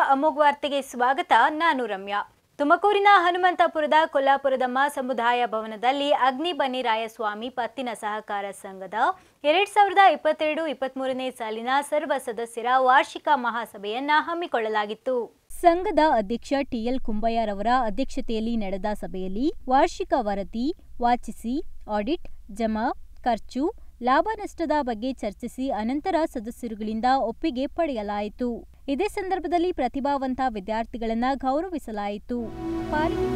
ಅಮೋಘ್ ವಾರ್ತೆಗೆ ಸ್ವಾಗತ ನಾನು ರಮ್ಯಾ ತುಮಕೂರಿನ ಹನುಮಂತಪುರದ ಕೊಲ್ಲಾಪುರದಮ್ಮ ಸಮುದಾಯ ಭವನದಲ್ಲಿ ಅಗ್ನಿ ಬನ್ನಿರಾಯಸ್ವಾಮಿ ಪತ್ತಿನ ಸಹಕಾರ ಸಂಘದ ಎರಡ್ ಸಾವಿರದ ಇಪ್ಪತ್ತೆರಡು ಇಪ್ಪತ್ಮೂರನೇ ಸಾಲಿನ ಸರ್ವ ಸದಸ್ಯರ ವಾರ್ಷಿಕ ಮಹಾಸಭೆಯನ್ನ ಹಮ್ಮಿಕೊಳ್ಳಲಾಗಿತ್ತು ಸಂಘದ ಅಧ್ಯಕ್ಷ ಟಿಎಲ್ ಕುಂಬಯ್ಯರವರ ಅಧ್ಯಕ್ಷತೆಯಲ್ಲಿ ನಡೆದ ಸಭೆಯಲ್ಲಿ ವಾರ್ಷಿಕ ವರದಿ ವಾಚಿಸಿ ಆಡಿಟ್ ಜಮಾ ಖರ್ಚು ಲಾಭ ನಷ್ಟದ ಬಗ್ಗೆ ಚರ್ಚಿಸಿ ಅನಂತರ ಸದಸ್ಯರುಗಳಿಂದ ಒಪ್ಪಿಗೆ ಪಡೆಯಲಾಯಿತು ಇದೇ ಸಂದರ್ಭದಲ್ಲಿ ಪ್ರತಿಭಾವಂತ ವಿದ್ಯಾರ್ಥಿಗಳನ್ನ ಗೌರವಿಸಲಾಯಿತು ಪಾಲಿಕೆ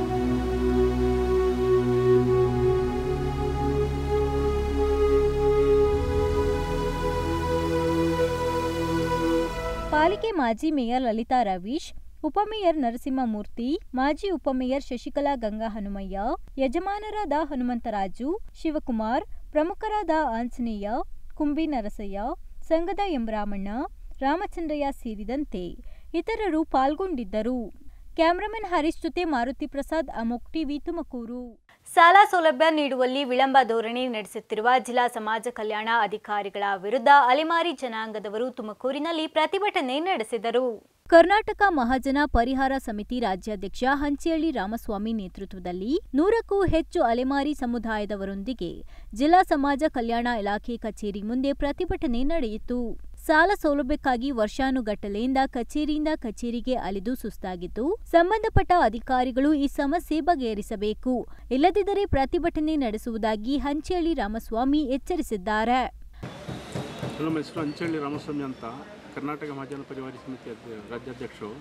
ಪಾಲಿಕೆ ಮಾಜಿ ಮೇಯರ್ ಲಲಿತಾ ರವೀಶ್ ಉಪಮೇಯರ್ ನರಸಿಂಹಮೂರ್ತಿ ಮಾಜಿ ಉಪಮೇಯರ್ ಶಶಿಕಲಾ ಗಂಗಾ ಹನುಮಯ್ಯ ಯಜಮಾನರಾದ ಹನುಮಂತರಾಜು ಶಿವಕುಮಾರ್ ಪ್ರಮುಖರಾದ ಆಂಜನೇಯ ಕುಂಬಿ ನರಸಯ್ಯ ಸಂಘದ ಎಂರಾಮಣ್ಣ ರಾಮಚಂದ್ರಯ್ಯ ಸೇರಿದಂತೆ ಇತರರು ಪಾಲ್ಗೊಂಡಿದ್ದರು ಕ್ಯಾಮರಾಮನ್ ಹರೀಶ್ ಜೊತೆ ಮಾರುತಿ ಪ್ರಸಾದ್ ಅಮೋಕ್ ಟಿವಿ ತುಮಕೂರು ಸಾಲ ಸೌಲಭ್ಯ ನೀಡುವಲ್ಲಿ ವಿಳಂಬ ಧೋರಣೆ ನಡೆಸುತ್ತಿರುವ ಜಿಲ್ಲಾ ಸಮಾಜ ಕಲ್ಯಾಣ ಅಧಿಕಾರಿಗಳ ವಿರುದ್ಧ ಅಲೆಮಾರಿ ಜನಾಂಗದವರು ತುಮಕೂರಿನಲ್ಲಿ ಪ್ರತಿಭಟನೆ ನಡೆಸಿದರು ಕರ್ನಾಟಕ ಮಹಾಜನ ಪರಿಹಾರ ಸಮಿತಿ ರಾಜ್ಯಾಧ್ಯಕ್ಷ ಹಂಚಿಹಳ್ಳಿ ರಾಮಸ್ವಾಮಿ ನೇತೃತ್ವದಲ್ಲಿ ನೂರಕ್ಕೂ ಹೆಚ್ಚು ಅಲೆಮಾರಿ ಸಮುದಾಯದವರೊಂದಿಗೆ ಜಿಲ್ಲಾ ಸಮಾಜ ಕಲ್ಯಾಣ ಇಲಾಖೆ ಕಚೇರಿ ಮುಂದೆ ಪ್ರತಿಭಟನೆ ನಡೆಯಿತು ಸಾಲ ಸೌಲಭ್ಯಕ್ಕಾಗಿ ವರ್ಷಾನುಗಟ್ಟಲೆಯಿಂದ ಕಚೇರಿಯಿಂದ ಕಚೇರಿಗೆ ಅಲೆದು ಸುಸ್ತಾಗಿದ್ದು ಸಂಬಂಧಪಟ್ಟ ಅಧಿಕಾರಿಗಳು ಈ ಸಮಸ್ಯೆ ಬಗೆಹರಿಸಬೇಕು ಇಲ್ಲದಿದ್ದರೆ ಪ್ರತಿಭಟನೆ ನಡೆಸುವುದಾಗಿ ಹಂಚಿಹಳ್ಳಿ ರಾಮಸ್ವಾಮಿ ಎಚ್ಚರಿಸಿದ್ದಾರೆ ನಮ್ಮ ಹೆಸರು ಅಂಚಳ್ಳಿ ರಾಮಸ್ವಾಮಿ ಅಂತ ಕರ್ನಾಟಕ ಮಹಾಜನ ಪರಿವಾರ ಸಮಿತಿ ಅಧ್ಯ- ರಾಜ್ಯಾಧ್ಯಕ್ಷರು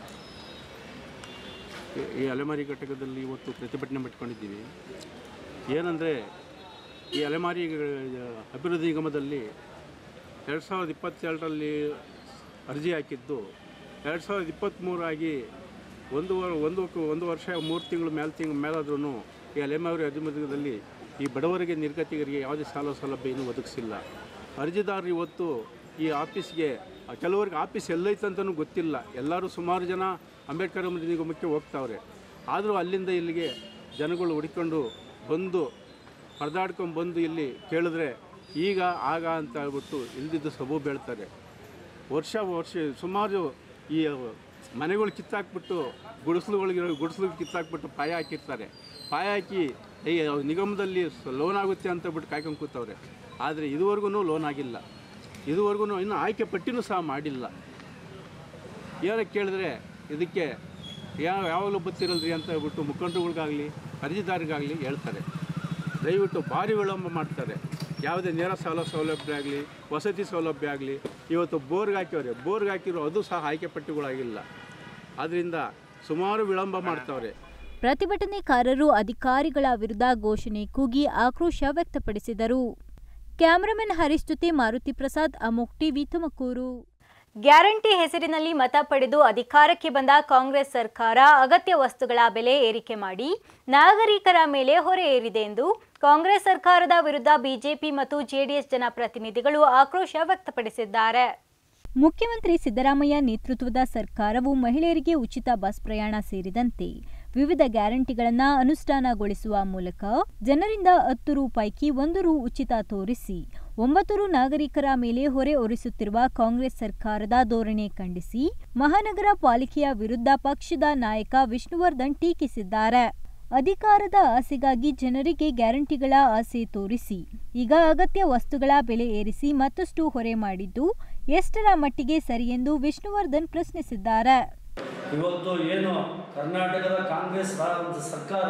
ಈ- ಈ ಅಲೆಮಾರಿ ಘಟಕದಲ್ಲಿ ಇವತ್ತು ಪ್ರತಿಭಟನೆ ಮಾಡಿಕೊಂಡಿದ್ದೀವಿ ಏನಂದರೆ ಈ ಅಲೆಮಾರಿ ಗ- ಅಭಿವೃದ್ಧಿ ನಿಗಮದಲ್ಲಿ ಎರಡು ಸಾವಿರದ ಇಪ್ಪತ್ತೆರಡರಲ್ಲಿ ಅರ್ಜಿ ಹಾಕಿದ್ದು ಎರಡು ಸಾವಿರದ ಇಪ್ಪತ್ತ್ಮೂರಾಗಿ ಒಂದು ವರ್ ಒಂದು ಒಂದು ವರ್ಷ ಮೂರು ತಿಂಗಳು ಮೇಲೆ ತಿಂಗಳು ಮೇಲಾದ್ರೂ ಈ ಅಲೆಮಾರಿ ಅಭಿವೃದ್ಧಿದಲ್ಲಿ ಈ ಬಡವರಿಗೆ ನಿರ್ಗತಿಗರಿಗೆ ಯಾವುದೇ ಸಾಲ ಸೌಲಭ್ಯ ಇನ್ನೂ ಒದಗಿಸಿಲ್ಲ ಅರ್ಜಿದಾರರು ಇವತ್ತು ಈ ಆಫೀಸ್ಗೆ ಕೆಲವರಿಗೆ ಆಫೀಸ್ ಎಲ್ಲೈತೆ ಅಂತಲೂ ಗೊತ್ತಿಲ್ಲ ಎಲ್ಲರೂ ಸುಮಾರು ಜನ ಅಂಬೇಡ್ಕರ್ ಅಭಿವೃದ್ಧಿ ನಿಗಮಕ್ಕೆ ಹೋಗ್ತಾವ್ರೆ ಆದರೂ ಅಲ್ಲಿಂದ ಇಲ್ಲಿಗೆ ಜನಗಳು ಹುಡ್ಕೊಂಡು ಬಂದು ಪರದಾಡ್ಕೊಂಡು ಬಂದು ಇಲ್ಲಿ ಕೇಳಿದ್ರೆ ಈಗ ಆಗ ಅಂತ ಹೇಳ್ಬಿಟ್ಟು ಇಲ್ದಿದ್ದು ಸಬು ಬೀಳ್ತಾರೆ ವರ್ಷ ವರ್ಷ ಸುಮಾರು ಈ ಮನೆಗಳು ಕಿತ್ತಾಕ್ಬಿಟ್ಟು ಗುಡಿಸ್ಲುಗಳಿಗೆ ಗುಡಿಸ್ಲು ಕಿತ್ತಾಕ್ಬಿಟ್ಟು ಪಾಯ ಹಾಕಿರ್ತಾರೆ ಪಾಯ ಹಾಕಿ ಈ ನಿಗಮದಲ್ಲಿ ಲೋನ್ ಆಗುತ್ತೆ ಅಂತ ಬಿಟ್ಟು ಕಾಯ್ಕೊಂಡು ಕೂತವ್ರೆ ಆದರೆ ಇದುವರೆಗೂ ಲೋನ್ ಆಗಿಲ್ಲ ಇದುವರೆಗೂ ಇನ್ನೂ ಆಯ್ಕೆ ಪಟ್ಟಿನೂ ಸಹ ಮಾಡಿಲ್ಲ ಏನಕ್ಕೆ ಕೇಳಿದ್ರೆ ಇದಕ್ಕೆ ಯಾವ ಯಾವಾಗಲೂ ಗೊತ್ತಿರಲ್ರಿ ಅಂತ ಹೇಳ್ಬಿಟ್ಟು ಮುಖಂಡರುಗಳಿಗಾಗಲಿ ಅರ್ಜಿದಾರರಿಗಾಗಲಿ ಹೇಳ್ತಾರೆ ದಯವಿಟ್ಟು ಭಾರಿ ವಿಳಂಬ ಮಾಡ್ತಾರೆ ಯಾವುದೇ ನೇರ ಸಾಲ ಸೌಲಭ್ಯ ಆಗಲಿ ವಸತಿ ಸೌಲಭ್ಯ ಆಗಲಿ ಇವತ್ತು ಬೋರ್ಗೆ ಹಾಕಿವ್ರೆ ಬೋರ್ಗೆ ಹಾಕಿರೋ ಅದು ಸಹ ಆಯ್ಕೆ ಪಟ್ಟಿಗಳಾಗಿಲ್ಲ ಆದ್ದರಿಂದ ಸುಮಾರು ವಿಳಂಬ ಮಾಡ್ತಾವ್ರೆ ಪ್ರತಿಭಟನೆಕಾರರು ಅಧಿಕಾರಿಗಳ ವಿರುದ್ಧ ಘೋಷಣೆ ಕೂಗಿ ಆಕ್ರೋಶ ವ್ಯಕ್ತಪಡಿಸಿದರು ಕ್ಯಾಮರಾಮನ್ ಹರೀಶ್ ಜೊತೆ ಮಾರುತಿ ಪ್ರಸಾದ್ ಅಮೋಕ್ ಟಿವಿ ತುಮಕೂರು ಗ್ಯಾರಂಟಿ ಹೆಸರಿನಲ್ಲಿ ಮತ ಪಡೆದು ಅಧಿಕಾರಕ್ಕೆ ಬಂದ ಕಾಂಗ್ರೆಸ್ ಸರ್ಕಾರ ಅಗತ್ಯ ವಸ್ತುಗಳ ಬೆಲೆ ಏರಿಕೆ ಮಾಡಿ ನಾಗರಿಕರ ಮೇಲೆ ಹೊರೆ ಏರಿದೆ ಎಂದು ಕಾಂಗ್ರೆಸ್ ಸರ್ಕಾರದ ವಿರುದ್ಧ ಬಿಜೆಪಿ ಮತ್ತು ಜೆಡಿಎಸ್ ಜನಪ್ರತಿನಿಧಿಗಳು ಆಕ್ರೋಶ ವ್ಯಕ್ತಪಡಿಸಿದ್ದಾರೆ ಮುಖ್ಯಮಂತ್ರಿ ಸಿದ್ದರಾಮಯ್ಯ ನೇತೃತ್ವದ ಸರ್ಕಾರವು ಮಹಿಳೆಯರಿಗೆ ಉಚಿತ ಬಸ್ ಪ್ರಯಾಣ ಸೇರಿದಂತೆ ವಿವಿಧ ಗ್ಯಾರಂಟಿಗಳನ್ನು ಅನುಷ್ಠಾನಗೊಳಿಸುವ ಮೂಲಕ ಜನರಿಂದ ಹತ್ತು ರು ಪೈಕಿ ಒಂದು ರು ಉಚಿತ ತೋರಿಸಿ ಒಂಬತ್ತು ರು ನಾಗರಿಕರ ಮೇಲೆ ಹೊರೆ ಹೊರಿಸುತ್ತಿರುವ ಕಾಂಗ್ರೆಸ್ ಸರ್ಕಾರದ ಧೋರಣೆ ಖಂಡಿಸಿ ಮಹಾನಗರ ಪಾಲಿಕೆಯ ವಿರುದ್ಧ ಪಕ್ಷದ ನಾಯಕ ವಿಷ್ಣುವರ್ಧನ್ ಟೀಕಿಸಿದ್ದಾರೆ ಅಧಿಕಾರದ ಆಸೆಗಾಗಿ ಜನರಿಗೆ ಗ್ಯಾರಂಟಿಗಳ ಆಸೆ ತೋರಿಸಿ ಈಗ ಅಗತ್ಯ ವಸ್ತುಗಳ ಬೆಲೆ ಏರಿಸಿ ಮತ್ತಷ್ಟು ಹೊರೆ ಮಾಡಿದ್ದು ಎಷ್ಟರ ಮಟ್ಟಿಗೆ ಸರಿ ಎಂದು ವಿಷ್ಣುವರ್ಧನ್ ಪ್ರಶ್ನಿಸಿದ್ದಾರೆ ಇವತ್ತು ಏನು ಕರ್ನಾಟಕದ ಕಾಂಗ್ರೆಸ್ ರಾ- ಸರ್ಕಾರ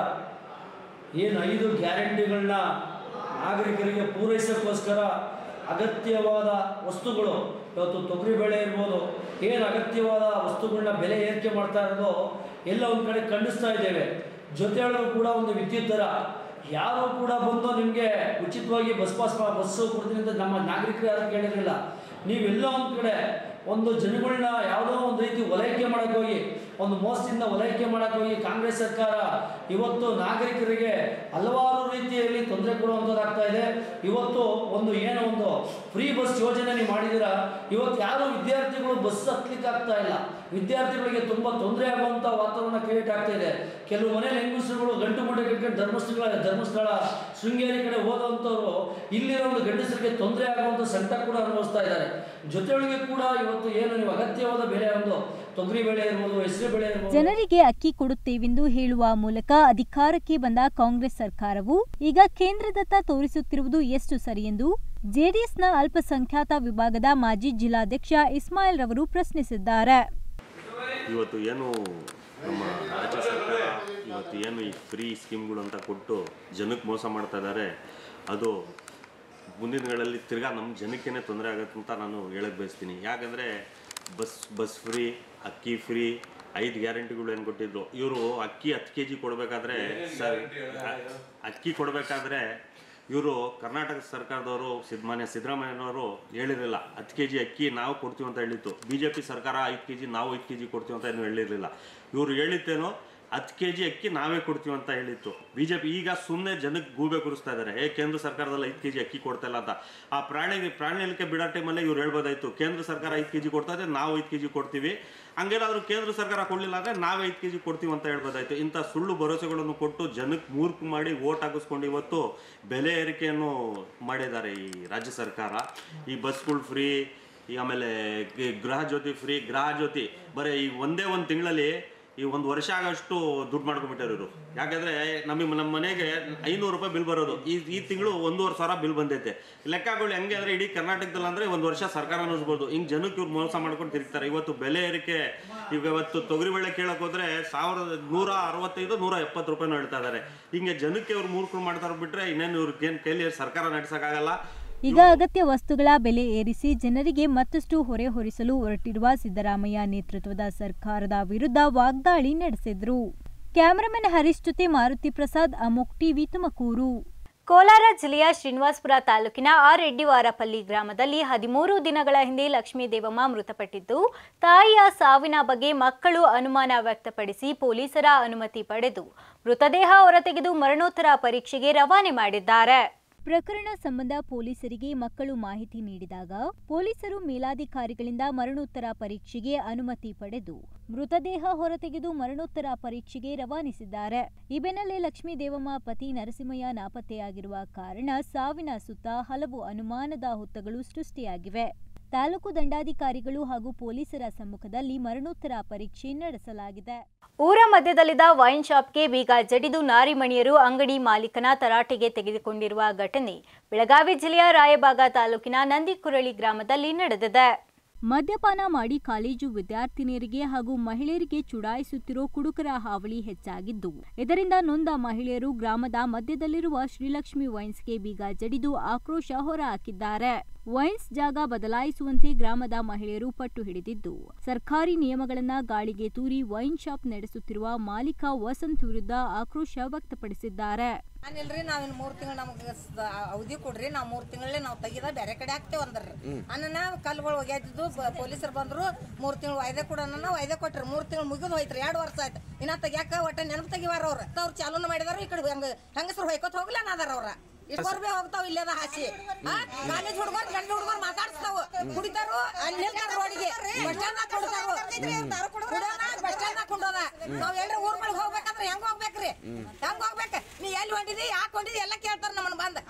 ಏನು ಐದು ಗ್ಯಾರಂಟಿಗಳನ್ನ ನಾಗರಿಕರಿಗೆ ಪೂರೈಸೋಕ್ಕೋಸ್ಕರ ಅಗತ್ಯವಾದ ವಸ್ತುಗಳು ಇವತ್ತು ತೊಗರಿಬೇಳೆ ಇರ್ಬೋದು ಏನು ಅಗತ್ಯವಾದ ವಸ್ತುಗಳನ್ನ ಬೆಲೆ ಏರಿಕೆ ಮಾಡ್ತಾ ಇರೋದು ಎಲ್ಲ ಒಂದು ಕಡೆ ಖಂಡಿಸ್ತಾ ಇದ್ದೇವೆ ಜೊತೆಯೊಳಗೂ ಕೂಡ ಒಂದು ವಿದ್ಯುತ್ ದರ ಯಾರು ಕೂಡ ಬಂದು ನಿಮಗೆ ಉಚಿತವಾಗಿ ಬಸ್ ಪಾಸ್ ಬಸ್ಸು ಕೊಡ್ತೀನಿ ಅಂತ ನಮ್ಮ ನಾಗರಿಕರು ಯಾರು ಕೇಳಿರಲಿಲ್ಲ ನೀವೆಲ್ಲ ಒಂದು ಕಡೆ ಒಂದು ಜನಗಳನ್ನ ಯಾವುದೋ ಒಂದು ರೀತಿ ವಲೈಕೆ ಮಾಡಕ್ಕೆ ಹೋಗಿ ಒಂದು ಮೋಸದಿಂದ ವಲೈಕೆ ಮಾಡಕ್ಕೆ ಹೋಗಿ ಕಾಂಗ್ರೆಸ್ ಸರ್ಕಾರ ಇವತ್ತು ನಾಗರಿಕರಿಗೆ ಹಲವಾರು ರೀತಿಯಲ್ಲಿ ತೊಂದರೆ ಕೊಡುವಂಥದ್ದಾಗ್ತಾ ಇದೆ ಇವತ್ತು ಒಂದು ಏನೋ ಒಂದು ಫ್ರೀ ಬಸ್ ಯೋಜನೆ ನೀವು ಮಾಡಿದ್ದೀರಾ ಇವತ್ತು ಯಾರು ವಿದ್ಯಾರ್ಥಿಗಳು ಬಸ್ ಹತ್ಲಿಕ್ಕೆ ಆಗ್ತಾ ಇಲ್ಲ ವಿದ್ಯಾರ್ಥಿಗಳಿಗೆ ತುಂಬ ತೊಂದರೆ ಆಗುವಂಥ ವಾತಾವರಣ ಕ್ರಿಯೇಟ್ ಆಗ್ತಾ ಇದೆ ಕೆಲವು ಮನೇಲಿ ಹೆಂಗಸರುಗಳು ಗಂಟು ಮೂಟೆ ಕಟ್ಕೊಂಡು ಧರ್ಮಸ್ಥಳ ಧರ್ಮಸ್ಥಳ ಶೃಂಗೇರಿ ಕಡೆ ಹೋದಂಥವ್ರು ಇಲ್ಲಿರೋ ಒಂದು ಗಂಡಸರಿಗೆ ತೊಂದರೆ ಆಗುವಂಥ ಸಂಕಟ ಕೂಡ ಅನುಭವಿಸ್ತಾ ಇದ್ದಾರೆ ಜೊತೆಯೊಳಗೆ ಕೂಡ ಇವತ್ತು ಏನು ನೀವು ಅಗತ್ಯವಾದ ಬೆಲೆ ಒಂದು ತೊಗರಿ ಬೆಳೆ ಇರ್ಬೋದು ಹೆಸರು ಬೆಳೆ ಇರ್ಬೋದು ಜನರಿಗೆ ಅಕ್ಕಿ ಕೊಡುತ್ತೇವೆಂದು ಹೇಳುವ ಮೂಲಕ ಅಧಿಕಾರಕ್ಕೆ ಬಂದ ಕಾಂಗ್ರೆಸ್ ಸರ್ಕಾರವು ಈಗ ಕೇಂದ್ರದತ್ತ ತೋರಿಸುತ್ತಿರುವುದು ಎಷ್ಟು ಸರಿ ಎಂದು ಜೆಡಿಎಸ್ನ ಅಲ್ಪಸಂಖ್ಯಾತ ವಿಭಾಗದ ಮಾಜಿ ಜಿಲ್ಲಾಧ್ಯಕ್ಷ ಇಸ್ಮಾಯಿಲ್ ರವರು ಪ್ರಶ್ನಿಸಿದ್ದಾರೆ ಇವತ್ತು ಏನು ನಮ್ಮ ರಾಜ್ಯ ಸರ್ಕಾರ ಇವತ್ತು ಏನು ಈ ಫ್ರೀ ಸ್ಕೀಮ್ಗಳು ಅಂತ ಕೊಟ್ಟು ಜನಕ್ಕೆ ಮೋಸ ಮಾಡ್ತಾ ಇದ್ದಾರೆ ಅದು ಮುಂದಿನ ದಿನಗಳಲ್ಲಿ ತಿರ್ಗಾ ನಮ್ಮ ಜನಕ್ಕೇನೆ ತೊಂದರೆ ಆಗುತ್ತೆ ಅಂತ ನಾನು ಹೇಳಕ್ಕೆ ಬಯಸ್ತೀನಿ ಯಾಕಂದರೆ ಬಸ್ ಬಸ್ ಫ್ರೀ ಅಕ್ಕಿ ಫ್ರೀ ಐದು ಗ್ಯಾರಂಟಿಗಳು ಏನು ಕೊಟ್ಟಿದ್ರು ಇವರು ಅಕ್ಕಿ ಹತ್ತು ಕೆ ಜಿ ಕೊಡಬೇಕಾದ್ರೆ ಸರ್ ಅಕ್ಕಿ ಕೊಡಬೇಕಾದ್ರೆ ಇವರು ಕರ್ನಾಟಕ ಸರ್ಕಾರದವರು ಸಿದ್ಮಾನ್ಯ ಸಿದ್ದರಾಮಯ್ಯನವರು ಹೇಳಿರಲಿಲ್ಲ ಹತ್ತು ಕೆ ಜಿ ಅಕ್ಕಿ ನಾವು ಕೊಡ್ತೀವಿ ಅಂತ ಹೇಳಿತ್ತು ಬಿ ಜೆ ಪಿ ಸರ್ಕಾರ ಐದು ಕೆ ಜಿ ನಾವು ಐದು ಕೆ ಜಿ ಕೊಡ್ತೀವಿ ಅಂತ ಏನು ಹೇಳಿರಲಿಲ್ಲ ಇವರು ಹೇಳಿದ್ದೇನೋ ಹತ್ತು ಕೆ ಜಿ ಅಕ್ಕಿ ನಾವೇ ಕೊಡ್ತೀವಿ ಅಂತ ಹೇಳಿತ್ತು ಬಿ ಜೆ ಪಿ ಈಗ ಸುಮ್ಮನೆ ಜನಕ್ಕೆ ಗೂಬೆ ಕುರಿಸ್ತಾ ಇದ್ದಾರೆ ಏ ಕೇಂದ್ರ ಸರ್ಕಾರದಲ್ಲಿ ಐದು ಕೆ ಜಿ ಅಕ್ಕಿ ಕೊಡ್ತಾ ಇಲ್ಲ ಅಂತ ಆ ಪ್ರಾಣಿ ಪ್ರಾಣಿಲಿಕ್ಕೆ ಬಿಡೋ ಟೈಮಲ್ಲೇ ಇವ್ರು ಹೇಳ್ಬೋದಾಯ್ತು ಕೇಂದ್ರ ಸರ್ಕಾರ ಐದು ಕೆ ಜಿ ಕೊಡ್ತಾ ಇದೆ ನಾವು ಐದು ಕೆ ಜಿ ಕೊಡ್ತೀವಿ ಹಂಗೇನಾದ್ರೂ ಕೇಂದ್ರ ಸರ್ಕಾರ ಕೊಡಲಿಲ್ಲ ಅಂದರೆ ನಾವೇ ಐದು ಕೆ ಜಿ ಕೊಡ್ತೀವಿ ಅಂತ ಹೇಳ್ಬೋದಾಯ್ತು ಇಂಥ ಸುಳ್ಳು ಭರವಸೆಗಳನ್ನು ಕೊಟ್ಟು ಜನಕ್ಕೆ ಮೂರ್ಖ ಮಾಡಿ ಓಟ್ ಹಾಕಿಸ್ಕೊಂಡು ಇವತ್ತು ಬೆಲೆ ಏರಿಕೆಯನ್ನು ಮಾಡಿದ್ದಾರೆ ಈ ರಾಜ್ಯ ಸರ್ಕಾರ ಈ ಬಸ್ಗಳು ಫ್ರೀ ಈ ಆಮೇಲೆ ಗಿ- ಗೃಹ ಜ್ಯೋತಿ ಫ್ರೀ ಗೃಹ ಜ್ಯೋತಿ ಬರೀ ಈ ಒಂದೇ ಒಂದು ತಿಂಗಳಲ್ಲಿ ಈ ಒಂದು ವರ್ಷ ಆಗೋಷ್ಟು ದುಡ್ಡು ಮಾಡ್ಕೊಂಡ್ಬಿಟ್ಟಾರೆ ಇವರು ಯಾಕಂದ್ರೆ ನಮಗೆ ನಮ್ಮ ಮನೆಗೆ ಐನೂರು ರೂಪಾಯಿ ಬಿಲ್ ಬರೋದು ಈ ಈ ತಿಂಗಳು ಒಂದೂವರೆ ಸಾವಿರ ಬಿಲ್ ಬಂದೈತೆ ಲೆಕ್ಕಗಳು ಹೆಂಗೆ ಅಂದ್ರೆ ಇಡೀ ಕರ್ನಾಟಕದಲ್ಲಿ ಅಂದ್ರೆ ಒಂದು ವರ್ಷ ಸರ್ಕಾರ ಅನ್ನಿಸ್ಬೋದು ಹಿಂಗೆ ಜನಕ್ಕೆ ಇವ್ರು ಮೋಸ ಮಾಡ್ಕೊಂಡು ತಿರುಗ್ತಾರೆ ಇವತ್ತು ಬೆಲೆ ಏರಿಕೆ ಈಗ ಇವತ್ತು ತೊಗರಿಬೇಳೆ ಕೇಳಕ್ ಹೋದ್ರೆ ಸಾವಿರದ ನೂರ ಅರವತ್ತೈದು ನೂರ ಎಪ್ಪತ್ತು ರೂಪಾಯಿನೂ ಹೇಳ್ತಾ ಇದ್ದಾರೆ ಹಿಂಗೆ ಜನಕ್ಕೆ ಇವ್ರು ಮೂರ್ಖರು ಮಾಡ್ತಾರೆ ಬಿಟ್ರೆ ಇನ್ನೇನು ಇವ್ರಿಗೆ ಏನು ಕೈಲಿ ಸರ್ಕಾರ ನಡೆಸೋಕ್ಕಾಗಲ್ಲ ಈಗ ಅಗತ್ಯ ವಸ್ತುಗಳ ಬೆಲೆ ಏರಿಸಿ ಜನರಿಗೆ ಮತ್ತಷ್ಟು ಹೊರೆ ಹೊರಿಸಲು ಹೊರಟಿರುವ ಸಿದ್ದರಾಮಯ್ಯ ನೇತೃತ್ವದ ಸರ್ಕಾರದ ವಿರುದ್ಧ ವಾಗ್ದಾಳಿ ನಡೆಸಿದ್ರು ಕ್ಯಾಮರಾಮನ್ ಹರೀಶ್ ಜೊತೆ ಮಾರುತಿ ಪ್ರಸಾದ್ ಅಮೋಕ್ ಟಿವಿ ತುಮಕೂರು ಕೋಲಾರ ಜಿಲ್ಲೆಯ ಶ್ರೀನಿವಾಸಪುರ ತಾಲೂಕಿನ ಆರ್ ರೆಡ್ಡಿವಾರಪಲ್ಲಿ ಗ್ರಾಮದಲ್ಲಿ ಹದಿಮೂರು ದಿನಗಳ ಹಿಂದೆ ಲಕ್ಷ್ಮೀ ದೇವಮ್ಮ ಮೃತಪಟ್ಟಿದ್ದು ತಾಯಿಯ ಸಾವಿನ ಬಗ್ಗೆ ಮಕ್ಕಳು ಅನುಮಾನ ವ್ಯಕ್ತಪಡಿಸಿ ಪೊಲೀಸರ ಅನುಮತಿ ಪಡೆದು ಮೃತದೇಹ ಹೊರತೆಗೆದು ಮರಣೋತ್ತರ ಪರೀಕ್ಷೆಗೆ ರವಾನೆ ಮಾಡಿದ್ದಾರೆ ಪ್ರಕರಣ ಸಂಬಂಧ ಪೊಲೀಸರಿಗೆ ಮಕ್ಕಳು ಮಾಹಿತಿ ನೀಡಿದಾಗ ಪೊಲೀಸರು ಮೇಲಾಧಿಕಾರಿಗಳಿಂದ ಮರಣೋತ್ತರ ಪರೀಕ್ಷೆಗೆ ಅನುಮತಿ ಪಡೆದು ಮೃತದೇಹ ಹೊರತೆಗೆದು ಮರಣೋತ್ತರ ಪರೀಕ್ಷೆಗೆ ರವಾನಿಸಿದ್ದಾರೆ ಈ ಬೆನ್ನಲ್ಲೇ ಲಕ್ಷ್ಮೀ ದೇವಮ್ಮ ಪತಿ ನರಸಿಂಹಯ್ಯ ನಾಪತ್ತೆಯಾಗಿರುವ ಕಾರಣ ಸಾವಿನ ಸುತ್ತ ಹಲವು ಅನುಮಾನದ ಹುತ್ತಗಳು ಸೃಷ್ಟಿಯಾಗಿವೆ ತಾಲೂಕು ದಂಡಾಧಿಕಾರಿಗಳು ಹಾಗೂ ಪೊಲೀಸರ ಸಮ್ಮುಖದಲ್ಲಿ ಮರಣೋತ್ತರ ಪರೀಕ್ಷೆ ನಡೆಸಲಾಗಿದೆ ಊರ ಮಧ್ಯದಲ್ಲಿದ್ದ ವೈನ್ ಶಾಪ್ಗೆ ಬೀಗ ಜಡಿದು ನಾರಿಮಣಿಯರು ಅಂಗಡಿ ಮಾಲೀಕನ ತರಾಟೆಗೆ ತೆಗೆದುಕೊಂಡಿರುವ ಘಟನೆ ಬೆಳಗಾವಿ ಜಿಲ್ಲೆಯ ರಾಯಬಾಗ ತಾಲೂಕಿನ ನಂದಿಕುರಳಿ ಗ್ರಾಮದಲ್ಲಿ ನಡೆದಿದೆ ಮದ್ಯಪಾನ ಮಾಡಿ ಕಾಲೇಜು ವಿದ್ಯಾರ್ಥಿನಿಯರಿಗೆ ಹಾಗೂ ಮಹಿಳೆಯರಿಗೆ ಚುಡಾಯಿಸುತ್ತಿರೋ ಕುಡುಕರ ಹಾವಳಿ ಹೆಚ್ಚಾಗಿದ್ದು ಇದರಿಂದ ನೊಂದ ಮಹಿಳೆಯರು ಗ್ರಾಮದ ಮಧ್ಯದಲ್ಲಿರುವ ಶ್ರೀಲಕ್ಷ್ಮಿ ವೈನ್ಸ್ಗೆ ಬೀಗ ಜಡಿದು ಆಕ್ರೋಶ ಹೊರಹಾಕಿದ್ದಾರೆ ವೈನ್ಸ್ ಜಾಗ ಬದಲಾಯಿಸುವಂತೆ ಗ್ರಾಮದ ಮಹಿಳೆಯರು ಪಟ್ಟು ಹಿಡಿದಿದ್ದು ಸರ್ಕಾರಿ ನಿಯಮಗಳನ್ನ ಗಾಳಿಗೆ ತೂರಿ ವೈನ್ ಶಾಪ್ ನಡೆಸುತ್ತಿರುವ ಮಾಲೀಕ ವಸಂತ್ ವಿರುದ್ಧ ಆಕ್ರೋಶ ವ್ಯಕ್ತಪಡಿಸಿದ್ದಾರೆ ನಾನಿಲ್ರಿ ನಾವ್ ಇನ್ ಮೂರ್ ತಿಂಗಳು ನಮ್ಗೆ ಅವಧಿ ಕೊಡ್ರಿ ನಾವ್ ಮೂರ್ ತಿಂಗಳೇ ನಾವ್ ತೆಗಿದ ಬೇರೆ ಕಡೆ ಹಾಕ್ತೇವೆ ಅಂದ್ರಿ ಅನ್ನನ ಕಲ್ಗಳು ಒಗ್ಯಾತಿದ್ದು ಪೊಲೀಸರು ಬಂದ್ರು ಮೂರ್ ತಿಂಗಳು ವಾಯ್ದೆ ಕೊಡ ವಾಯ್ದೆ ಕೊಟ್ರಿ ಮೂರ್ ತಿಂಗಳು ಮುಗಿದು ಹೋಯ್ತ್ರಿ ಎರಡು ವರ್ಷ ಆಯ್ತು ಇನ್ನ ತೆಗಿಯಾಕ ಒಟ್ಟ ನೆನಪು ತೆಗಿವಾರ ಅವ್ರ ಅವ್ರು ಚಾಲೂನು ಮಾಡಿದಾರ ಈ ಕಡೆ ಹೆಂಗ ಹೆಂಗಸರು ಹೊಯ್ಕೋತ ಹೋಗ್ಲ ಅದಾರ ಅವ್ರ ಇಷ್ಟು ಬೇ ಹೋಗ್ತಾವ ಇಲ್ಲದ ಹಾಸಿ ಕಾಲೇಜ್ ಹುಡುಗರು ಗಂಡ ಹುಡುಗರು ಮಾತಾಡ್ಸ್ತಾವ ಕುಡಿತಾರು ಅಲ್ಲಿ ನಿಲ್ತಾರ ರೋಡಿಗೆ ಬಸ್ ಸ್ಟ್ಯಾಂಡ್ ಕುಡಿತಾರು ಕುಡೋಣ ಬಸ್ ಸ್ಟ್ಯಾಂಡ್ ಕುಂಡೋದ ನಾವ್ ಎಲ್ರಿ ಊರ್ ಮೇಲೆ ಹೋಗ್ಬೇಕಂದ್ರೆ ಹೆಂಗ್ ಹೋಗ್ಬೇಕ್ರಿ ಹೆಂಗ್ ಹೋಗ್ಬೇಕ ನೀ ಎಲ್ಲಿ ಹೊಂಟಿದಿ ಯಾಕೆ ಹೊಂಟಿದಿ ಎಲ್ಲ ಕೇಳ್ತಾರ ನಮ್ಮನ್ನ ಬಂದ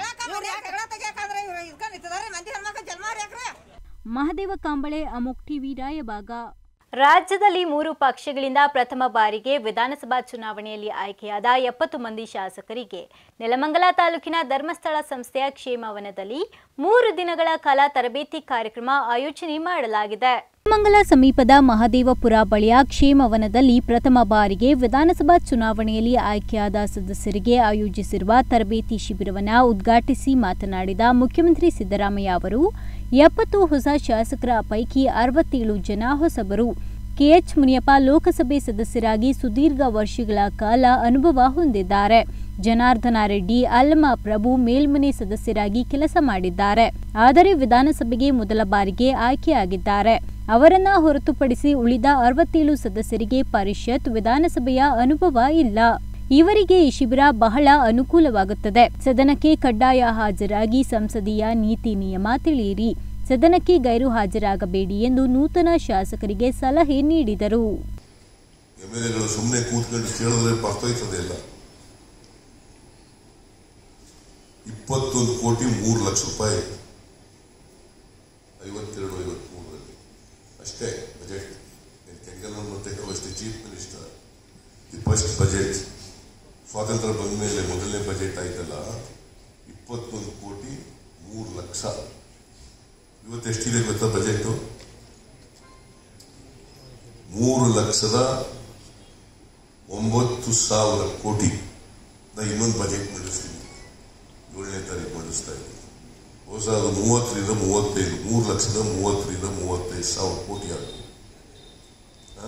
ಮಹದೇವ ಕಾಂಬಳೆ ಅಮೋಕ್ ಟಿವಿ ರಾಯಬಾಗ ರಾಜ್ಯದಲ್ಲಿ ಮೂರು ಪಕ್ಷಗಳಿಂದ ಪ್ರಥಮ ಬಾರಿಗೆ ವಿಧಾನಸಭಾ ಚುನಾವಣೆಯಲ್ಲಿ ಆಯ್ಕೆಯಾದ ಎಪ್ಪತ್ತು ಮಂದಿ ಶಾಸಕರಿಗೆ ನೆಲಮಂಗಲ ತಾಲೂಕಿನ ಧರ್ಮಸ್ಥಳ ಸಂಸ್ಥೆಯ ಕ್ಷೇಮವನದಲ್ಲಿ ಮೂರು ದಿನಗಳ ಕಾಲ ತರಬೇತಿ ಕಾರ್ಯಕ್ರಮ ಆಯೋಜನೆ ಮಾಡಲಾಗಿದೆ ನೆಲಮಂಗಲ ಸಮೀಪದ ಮಹದೇವಪುರ ಬಳಿಯ ಕ್ಷೇಮವನದಲ್ಲಿ ಪ್ರಥಮ ಬಾರಿಗೆ ವಿಧಾನಸಭಾ ಚುನಾವಣೆಯಲ್ಲಿ ಆಯ್ಕೆಯಾದ ಸದಸ್ಯರಿಗೆ ಆಯೋಜಿಸಿರುವ ತರಬೇತಿ ಶಿಬಿರವನ್ನು ಉದ್ಘಾಟಿಸಿ ಮಾತನಾಡಿದ ಮುಖ್ಯಮಂತ್ರಿ ಸಿದ್ದರಾಮಯ್ಯ ಅವರು ಎಪ್ಪತ್ತು ಹೊಸ ಶಾಸಕರ ಪೈಕಿ ಅರವತ್ತೇಳು ಜನ ಹೊಸಬರು ಕೆಎಚ್ ಮುನಿಯಪ್ಪ ಲೋಕಸಭೆ ಸದಸ್ಯರಾಗಿ ಸುದೀರ್ಘ ವರ್ಷಗಳ ಕಾಲ ಅನುಭವ ಹೊಂದಿದ್ದಾರೆ ಜನಾರ್ದನ ರೆಡ್ಡಿ ಅಲ್ಲಮ ಪ್ರಭು ಮೇಲ್ಮನೆ ಸದಸ್ಯರಾಗಿ ಕೆಲಸ ಮಾಡಿದ್ದಾರೆ ಆದರೆ ವಿಧಾನಸಭೆಗೆ ಮೊದಲ ಬಾರಿಗೆ ಆಯ್ಕೆಯಾಗಿದ್ದಾರೆ ಅವರನ್ನ ಹೊರತುಪಡಿಸಿ ಉಳಿದ ಅರವತ್ತೇಳು ಸದಸ್ಯರಿಗೆ ಪರಿಷತ್ ವಿಧಾನಸಭೆಯ ಅನುಭವ ಇಲ್ಲ ಇವರಿಗೆ ಈ ಶಿಬಿರ ಬಹಳ ಅನುಕೂಲವಾಗುತ್ತದೆ ಸದನಕ್ಕೆ ಕಡ್ಡಾಯ ಹಾಜರಾಗಿ ಸಂಸದೀಯ ನೀತಿ ನಿಯಮ ತಿಳಿಯಿರಿ ಸದನಕ್ಕೆ ಗೈರು ಹಾಜರಾಗಬೇಡಿ ಎಂದು ನೂತನ ಶಾಸಕರಿಗೆ ಸಲಹೆ ನೀಡಿದರು ಎಮ್ ಎಲ್ ಎಗಳು ಸುಮ್ಮನೆ ಕೂತ್ಕೊಂಡು ಕೇಳಿದ್ರೆ ಬರ್ತೋಯ್ತದೆ ಇಲ್ಲ ಇಪ್ಪತ್ತೊಂದು ಕೋಟಿ ಮೂರು ಲಕ್ಷ ರೂಪಾಯಿ ಐವತ್ತೆರಡು ಐವತ್ಮೂರರಲ್ಲಿ ಅಷ್ಟೇ ಬಜೆಟ್ ಏನು budget was the chief minister the first budget ಸ್ವಾತಂತ್ರ್ಯ ಬಂದ ಮೇಲೆ ಮೊದಲನೇ ಬಜೆಟ್ ಆಯ್ತಲ್ಲ ಇಪ್ಪತ್ತೊಂದು ಕೋಟಿ ಮೂರು ಲಕ್ಷ ಇವತ್ತು ಎಷ್ಟಿದೆ ಗೊತ್ತಾ ಬಜೆಟ್ ಮೂರು ಲಕ್ಷದ ಒಂಬತ್ತು ಸಾವಿರ ಕೋಟಿ ನಾ ಇನ್ನೊಂದು ಬಜೆಟ್ ಮಂಡಿಸ್ತೀನಿ ಏಳನೇ ತಾರೀಕು ಮಂಡಿಸ್ತಾ ಇದ್ದೀನಿ ಹೊಸ ಅದು ಮೂವತ್ತರಿಂದ ಮೂವತ್ತೈದು ಮೂರು ಲಕ್ಷದ ಮೂವತ್ತರಿಂದ ಮೂವತ್ತೈದು ಸಾವಿರ ಕೋಟಿ ಆಗುತ್ತೆ ಆ?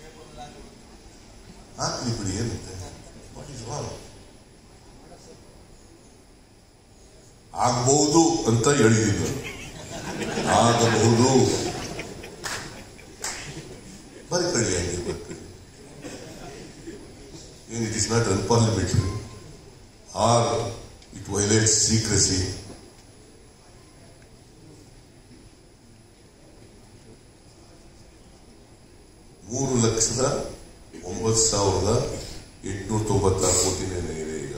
ಹಾಕ್ಲಿ ಬಿಡಿ ಏನಂತೆ ವಾಟ್ ಇಸ್ ರಾಂಗ್ ಆಗ್ಬಹುದು ಅಂತ ಹೇಳಿದ್ದೀನಿ ನಾನು ಆಗಬಹುದು ಬರ್ಕೊಳ್ಳಿ ಹಂಗೆ ಬರ್ಕೊಳ್ಳಿ ಏನು it is not unparliamentary or it violates secrecy ಮೂರು ಲಕ್ಷದ ಒಂಬತ್ತು ಸಾವಿರದ ಎಂಟುನೂರ ತೊಂಬತ್ತಾರು ಕೋಟಿನೇ ಇದೆ ಈಗ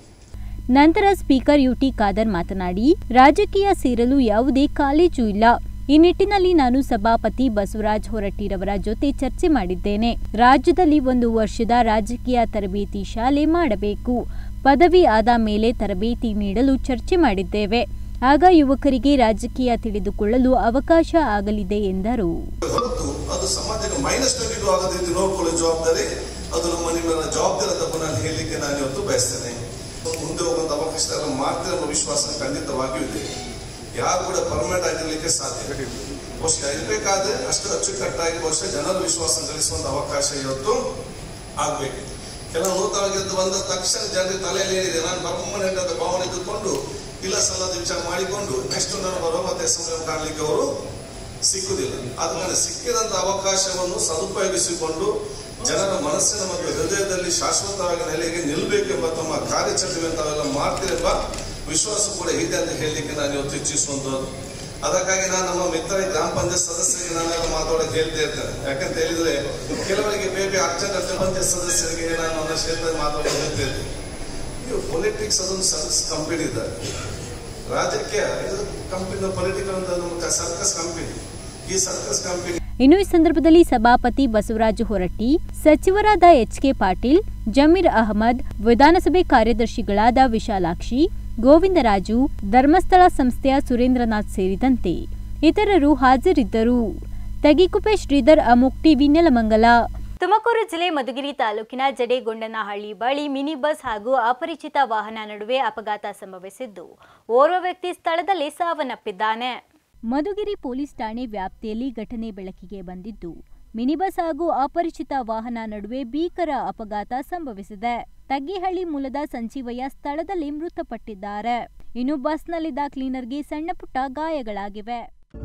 ನಂತರ ಸ್ಪೀಕರ್ ಯುಟಿ ಖಾದರ್ ಮಾತನಾಡಿ ರಾಜಕೀಯ ಸೇರಲು ಯಾವುದೇ ಕಾಲೇಜು ಇಲ್ಲ ಈ ನಿಟ್ಟಿನಲ್ಲಿ ನಾನು ಸಭಾಪತಿ ಬಸವರಾಜ ಹೊರಟ್ಟಿರವರ ಜೊತೆ ಚರ್ಚೆ ಮಾಡಿದ್ದೇನೆ ರಾಜ್ಯದಲ್ಲಿ ಒಂದು ವರ್ಷದ ರಾಜಕೀಯ ತರಬೇತಿ ಶಾಲೆ ಮಾಡಬೇಕು ಪದವಿ ಆದ ಮೇಲೆ ತರಬೇತಿ ನೀಡಲು ಚರ್ಚೆ ಮಾಡಿದ್ದೇವೆ ಆಗ ಯುವಕರಿಗೆ ರಾಜಕೀಯ ತಿಳಿದುಕೊಳ್ಳಲು ಅವಕಾಶ ಆಗಲಿದೆ ಎಂದರು ಹೊರತು ಅದು ಸಮಾಜಕ್ಕೆ ಮೈನಸ್ ಟ್ವೆಂಟಿ ಆಗದ ರೀತಿ ನೋಡ್ಕೊಳ್ಳೋ ಜವಾಬ್ದಾರಿ ಅದು ನಮ್ಮ ನಿಮ್ಮ ಜವಾಬ್ದಾರಿ ಅಂತ ನಾನು ಹೇಳಲಿಕ್ಕೆ ನಾನು ಇವತ್ತು ಬಯಸ್ತೇನೆ ಮುಂದೆ ಹೋಗುವಂತ ಅವಕಾಶ ಎಲ್ಲ ಮಾಡ್ತಾರೆ ಅನ್ನೋ ವಿಶ್ವಾಸ ಖಂಡಿತವಾಗಿಯೂ ಇದೆ ಯಾರು ಕೂಡ ಪರ್ಮನೆಂಟ್ ಆಗಿರ್ಲಿಕ್ಕೆ ಸಾಧ್ಯ ಬಹುಶಃ ಇರಬೇಕಾದ್ರೆ ಅಷ್ಟು ಅಚ್ಚುಕಟ್ಟಾಗಿ ಬಹುಶಃ ಜನರ ವಿಶ್ವಾಸ ಗಳಿಸುವಂತ ಅವಕಾಶ ಇವತ್ತು ಆಗ್ಬೇಕು ಕೆಲವು ನೂತನವಾಗಿ ಎದ್ದು ಬಂದ ತಕ್ಷಣ ಜನರಿಗೆ ತಲೆಯಲ್ಲಿ ಏನಿದೆ ನಾನು ಪರ್ಮನೆಂಟ್ ಅಂತ ಭಾವನೆ ಇದ್ದುಕೊಂಡು ಇಲ್ಲ ಸಲ್ಲದ ವಿಚಾರ ಮಾಡಿಕೊಂಡು ನೆಕ್ಸ್ಟ್ ನಾನು ಬರುವ ಮತ್ತೆ ಸಮಯ ಕಾಣಲಿಕ್ಕೆ ಅವರು ಸಿಕ್ಕುದಿಲ್ಲ ಅದಕ್ಕೆ ಸಿಕ್ಕಿದಂತ ಅವಕಾಶವನ್ನು ಸದುಪಯೋಗಿಸಿಕೊಂಡು ಜನರ ಮನಸ್ಸಿನ ಮತ್ತು ಹೃದಯದಲ್ಲಿ ಶಾಶ್ವತವಾಗಿ ನೆಲೆಗೆ ನಿಲ್ಲಬೇಕೆಂಬ ತಮ್ಮ ಕಾರ್ಯಚಟುವಟಿಕೆ ತಾವೆಲ್ಲ ಮಾಡ್ತೀರೆಂಬ ವಿಶ್ವಾಸ ಕೂಡ ಇದೆ ಅಂತ ಹೇಳಲಿಕ್ಕೆ ನಾನು ಇವತ್ತು ಇಚ್ಛಿಸುವಂತದ್ದು ಅದಕ್ಕಾಗಿ ನಾನು ನಮ್ಮ ಮಿತ್ರ ಗ್ರಾಮ ಪಂಚಾಯತ್ ಸದಸ್ಯರಿಗೆ ನಾನೆಲ್ಲ ಮಾತಾಡೋಕೆ ಹೇಳ್ತಾ ಇರ್ತೇನೆ ಯಾಕಂತ ಹೇಳಿದ್ರೆ ಕೆಲವರಿಗೆ ಬೇರೆ ಅರ್ಜೆಂಟ್ ಗ್ರಾಮ ಪಂಚಾಯತ್ ಸದಸ್ಯರಿಗೆ ನಾನು ನನ್ನ ಕ್ಷೇತ್ರದಲ್ಲಿ ಮಾತಾಡೋಕೆ ಹೇಳ್ತಾ ಇದ್ದೀನಿ ನೀವು ಪೊಲಿಟಿಕ್ಸ್ ಅದೊಂದು ಸರ್ವಿಸ್ ಕಂಪನಿ ಇದ್ದಾರೆ ರಾಜ್ಯಕ್ಕೆ ಇದು ಕಂಪನಿ ಪೊಲಿಟಿಕಲ್ ಅಂತ ನಮ್ಮ ಸರ್ಕಸ್ ಕಂಪನಿ ಈ ಸರ್ಕಸ್ ಕಂಪನಿ ಇನ್ನು ಈ ಸಂದರ್ಭದಲ್ಲಿ ಸಭಾಪತಿ ಬಸವರಾಜ ಹೊರಟ್ಟಿ ಸಚಿವರಾದ ಎಚ್ ಕೆ ಪಾಟೀಲ್ ಜಮೀರ್ ಅಹಮದ್ ವಿಧಾನಸಭೆ ಕಾರ್ಯದರ್ಶಿಗಳಾದ ವಿಶಾಲಾಕ್ಷಿ ಗೋವಿಂದರಾಜು ಧರ್ಮಸ್ಥಳ ಸಂಸ್ಥೆಯ ಸುರೇಂದ್ರನಾಥ್ ಸೇರಿದಂತೆ ಇತರರು ಹಾಜರಿದ್ದರು ತಗಿಕುಪೆ ಶ್ರೀಧರ್ ಅಮುಕ್ ಟಿವಿ ನೆಲಮಂಗಲ ತುಮಕೂರು ಜಿಲ್ಲೆ ಮಧುಗಿರಿ ತಾಲೂಕಿನ ಜಡೆಗೊಂಡನಹಳ್ಳಿ ಬಳಿ ಮಿನಿ ಬಸ್ ಹಾಗೂ ಅಪರಿಚಿತ ವಾಹನ ನಡುವೆ ಅಪಘಾತ ಸಂಭವಿಸಿದ್ದು ಓರ್ವ ವ್ಯಕ್ತಿ ಸ್ಥಳದಲ್ಲೇ ಸಾವನ್ನಪ್ಪಿದ್ದಾನೆ ಮಧುಗಿರಿ ಪೊಲೀಸ್ ಠಾಣೆ ವ್ಯಾಪ್ತಿಯಲ್ಲಿ ಘಟನೆ ಬೆಳಕಿಗೆ ಬಂದಿದ್ದು ಮಿನಿ ಬಸ್ ಹಾಗೂ ಅಪರಿಚಿತ ವಾಹನ ನಡುವೆ ಭೀಕರ ಅಪಘಾತ ಸಂಭವಿಸಿದೆ ತಗ್ಗಿಹಳ್ಳಿ ಮೂಲದ ಸಂಜೀವಯ್ಯ ಸ್ಥಳದಲ್ಲಿ ಮೃತಪಟ್ಟಿದ್ದಾರೆ ಇನ್ನು ಬಸ್ನಲ್ಲಿದ್ದ ಕ್ಲೀನರ್ಗೆ ಸಣ್ಣಪುಟ್ಟ ಗಾಯಗಳಾಗಿವೆ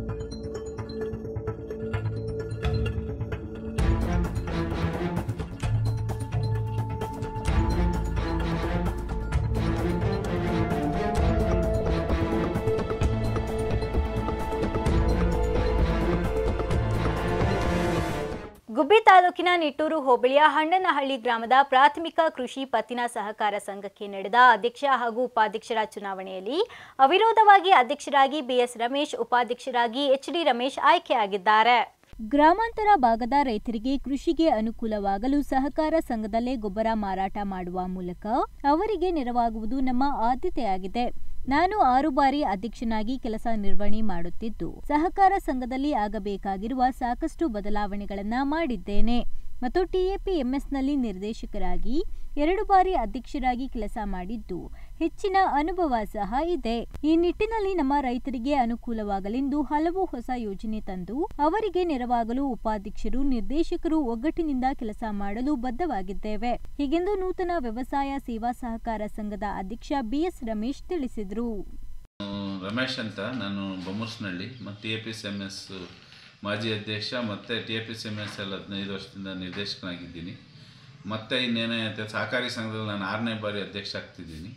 ಗುಬ್ಬಿ ತಾಲೂಕಿನ ನಿಟ್ಟೂರು ಹೋಬಳಿಯ ಹಣ್ಣನಹಳ್ಳಿ ಗ್ರಾಮದ ಪ್ರಾಥಮಿಕ ಕೃಷಿ ಪತ್ತಿನ ಸಹಕಾರ ಸಂಘಕ್ಕೆ ನಡೆದ ಅಧ್ಯಕ್ಷ ಹಾಗೂ ಉಪಾಧ್ಯಕ್ಷರ ಚುನಾವಣೆಯಲ್ಲಿ ಅವಿರೋಧವಾಗಿ ಅಧ್ಯಕ್ಷರಾಗಿ ಬಿಎಸ್ ರಮೇಶ್ ಉಪಾಧ್ಯಕ್ಷರಾಗಿ ಎಚ್ಡಿ ರಮೇಶ್ ಆಯ್ಕೆಯಾಗಿದ್ದಾರೆ ಗ್ರಾಮಾಂತರ ಭಾಗದ ರೈತರಿಗೆ ಕೃಷಿಗೆ ಅನುಕೂಲವಾಗಲು ಸಹಕಾರ ಸಂಘದಲ್ಲೇ ಗೊಬ್ಬರ ಮಾರಾಟ ಮಾಡುವ ಮೂಲಕ ಅವರಿಗೆ ನೆರವಾಗುವುದು ನಮ್ಮ ಆದ್ಯತೆಯಾಗಿದೆ ನಾನು ಆರು ಬಾರಿ ಅಧ್ಯಕ್ಷನಾಗಿ ಕೆಲಸ ನಿರ್ವಹಣೆ ಮಾಡುತ್ತಿದ್ದು ಸಹಕಾರ ಸಂಘದಲ್ಲಿ ಆಗಬೇಕಾಗಿರುವ ಸಾಕಷ್ಟು ಬದಲಾವಣೆಗಳನ್ನ ಮಾಡಿದ್ದೇನೆ ಮತ್ತು ಟಿಎಪಿಎಂಎಸ್ನಲ್ಲಿ ನಿರ್ದೇಶಕರಾಗಿ ಎರಡು ಬಾರಿ ಅಧ್ಯಕ್ಷರಾಗಿ ಕೆಲಸ ಮಾಡಿದ್ದು ಹೆಚ್ಚಿನ ಅನುಭವ ಸಹ ಇದೆ ಈ ನಿಟ್ಟಿನಲ್ಲಿ ನಮ್ಮ ರೈತರಿಗೆ ಅನುಕೂಲವಾಗಲೆಂದು ಹಲವು ಹೊಸ ಯೋಜನೆ ತಂದು ಅವರಿಗೆ ನೆರವಾಗಲು ಉಪಾಧ್ಯಕ್ಷರು ನಿರ್ದೇಶಕರು ಒಗ್ಗಟ್ಟಿನಿಂದ ಕೆಲಸ ಮಾಡಲು ಬದ್ಧವಾಗಿದ್ದೇವೆ ಹೀಗೆಂದು ನೂತನ ವ್ಯವಸಾಯ ಸೇವಾ ಸಹಕಾರ ಸಂಘದ ಅಧ್ಯಕ್ಷ ಬಿಎಸ್ ರಮೇಶ್ ತಿಳಿಸಿದರು ರಮೇಶ್ ಅಂತ ನಾನು ಬೊಮ್ಮರ್ಸ್ನಳ್ಳಿ ಮತ್ತು T A P C M S ಮಾಜಿ ಅಧ್ಯಕ್ಷ ಮತ್ತು T A P C M S ಅಲ್ಲಿ ಹದಿನೈದು ವರ್ಷದಿಂದ ನಿರ್ದೇಶಕನಾಗಿದ್ದೀನಿ ಮತ್ತು ಇನ್ನೇನೈತೆ ಸಹಕಾರಿ ಸಂಘದಲ್ಲಿ ನಾನು ಆರನೇ ಬಾರಿ ಅಧ್ಯಕ್ಷ ಆಗ್ತಿದ್ದೀನಿ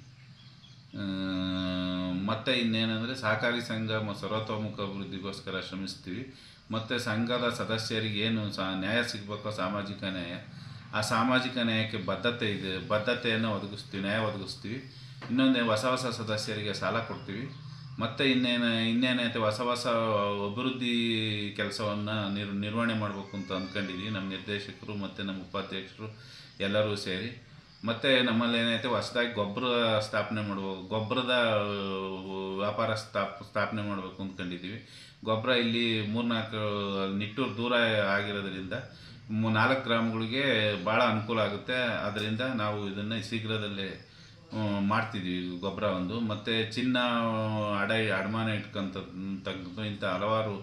ಮತ್ತು ಇನ್ನೇನೆಂದರೆ ಸಹಕಾರಿ ಸಂಘ ಮ- ಸರ್ವತೋಮುಖ ಅಭಿವೃದ್ಧಿಗೋಸ್ಕರ ಶ್ರಮಿಸ್ತೀವಿ ಮತ್ತು ಸಂಘದ ಸದಸ್ಯರಿಗೆ ಏನು ಸಾ ನ್ಯಾಯ ಸಿಗಬೇಕೋ ಸಾಮಾಜಿಕ ನ್ಯಾಯ ಆ ಸಾಮಾಜಿಕ ನ್ಯಾಯಕ್ಕೆ ಬದ್ಧತೆ ಇದೆ ಬದ್ಧತೆಯನ್ನು ಒದಗಿಸ್ತೀವಿ ನ್ಯಾಯ ಒದಗಿಸ್ತೀವಿ ಇನ್ನೊಂದು ಹೊಸ ಹೊಸ ಸದಸ್ಯರಿಗೆ ಸಾಲ ಕೊಡ್ತೀವಿ ಮತ್ತು ಇನ್ನೇನು ಇನ್ನೇನೈತೆ ಹೊಸ ಹೊಸ ಅಭಿವೃದ್ಧಿ ಕೆಲಸವನ್ನು ನಿರ್ ನಿರ್ವಹಣೆ ಮಾಡಬೇಕು ಅಂತ ಅಂದ್ಕೊಂಡಿದ್ದೀವಿ ನಮ್ಮ ನಿರ್ದೇಶಕರು ಮತ್ತು ನಮ್ಮ ಉಪಾಧ್ಯಕ್ಷರು ಎಲ್ಲರೂ ಸೇರಿ ಮತ್ತು ನಮ್ಮಲ್ಲಿ ಏನೈತೆ ಹೊಸದಾಗಿ ಗೊಬ್ಬರ ಸ್ಥಾಪನೆ ಮಾಡುವ ಗೊಬ್ಬರದ ವ್ಯಾಪಾರ ಸ್ಥಾಪ್ ಸ್ಥಾಪನೆ ಮಾಡಬೇಕು ಅಂದ್ಕೊಂಡಿದ್ದೀವಿ ಗೊಬ್ಬರ ಇಲ್ಲಿ ಮೂರ್ನಾಲ್ಕು ನಿಟ್ಟೂರು ದೂರ ಆಗಿರೋದ್ರಿಂದ ಮೂ ನಾಲ್ಕು ಗ್ರಾಮಗಳಿಗೆ ಭಾಳ ಅನುಕೂಲ ಆಗುತ್ತೆ ಅದರಿಂದ ನಾವು ಇದನ್ನು ಶೀಘ್ರದಲ್ಲೇ ಹ್ಮ್, ಮಾಡ್ತಿದ್ದೀವಿ ಗೊಬ್ಬರ ಒಂದು ಮತ್ತು ಚಿನ್ನ ಅಡ ಅಡಮಾನ ಇಟ್ಕೊಂತ ಇಂಥ ಹಲವಾರು